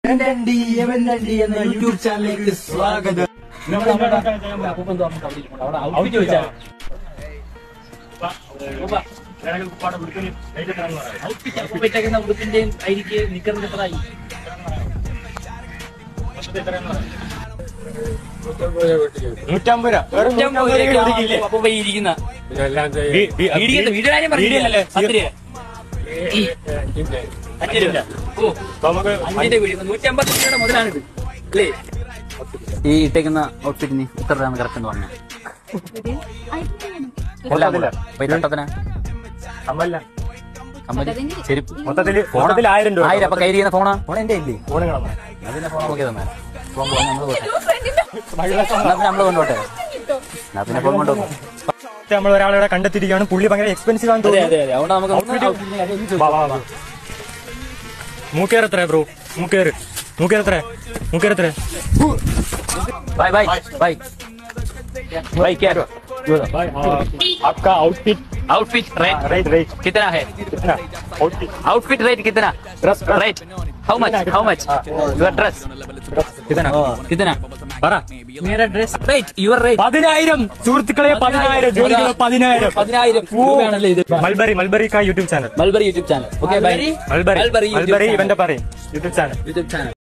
എവൻഡി എവൻഡി എന്ന യൂട്യൂബ് ചാനലിലേക്ക് സ്വാഗതം ഉടുപ്പിന്റെയും അരിക്ക് നിക്കറിന്റെ എത്രയായി നൂറ്റമ്പത് രൂപ അപ്പൊ പോയി ഇരിക്കുന്ന ഇരിക്കുന്ന വീഡിയോ കാര്യം പറഞ്ഞില്ലല്ലോ പത്ത് രൂപ അഞ്ച് രൂപ ഓ അഞ്ചിന്റെ വീഡിയോ നൂറ്റമ്പത് രൂപയുടെ മുതലാണിത് അല്ലേ ഈ ഇട്ടേക്കുന്ന ഔട്ട്ഫിറ്റിന് ഇത്ര രൂപ കറക്റ്റ് എന്ന് പറഞ്ഞാൽ എല്ലാം കൂടെ. അപ്പൊ ഈ തട്ടത്തിന് കമ്മല് ചെരുപ്പ് മൊത്തത്തില് മൊത്തത്തിൽ ആയിരം രൂപ ആയിരം അപ്പൊ കയ്യിരിക്കുന്ന ഫോണാ ഫോൺ എന്റെ ഇല്ലേ ഫോണ് കാണാം അതിന്റെ ഫോൺ നോക്കി തന്നെ ഫോൺ പോകാൻ നമ്മള് പോട്ടെ എന്നാ പിന്നെ നമ്മള് കൊണ്ടോട്ടെ എന്നാ പിന്നെ ഫോൺ കൊണ്ടുപോകും നമ്മൾ ഒരാളെ ഇവിടെ കണ്ടെത്തിയിരിക്കുകയാണ് പുള്ളി ഭയങ്കര എക്സ്പെൻസീവ് ആണെന്ന് അതെ തോന്നുന്നു അതെ അതെ അതുകൊണ്ട് നമുക്ക് ഒന്ന് വാ, വാ, വാ. മൂക്കേർ എത്ര ബ്രോ മൂക്കേർ മൂക്കേർ എത്ര മൂക്കേർ എത്ര ബൈ ബൈ ബൈ ബൈ क्या आपका outfit outfit rate rate rate कितना है कितना आउटफिट आउटफिट रेट कितना dress rate how much how much your dress कितना कितना പറ മേര ഡ്രസ് റേറ്റ് യുവർ റേറ്റ് പതിനായിരം സുഹൃത്തുക്കളെ പതിനായിരം ജോലികൾ പതിനായിരം പതിനായിരം രൂപയാണല്ലേ ഇത് മൽബറി മൽബറി കാ YouTube channel Mulberry YouTube channel okay bye Mulberry Mulberry Mulberry ഇവന്റെ പറയും യൂട്യൂബ് ചാനൽ യൂട്യൂബ് ചാനൽ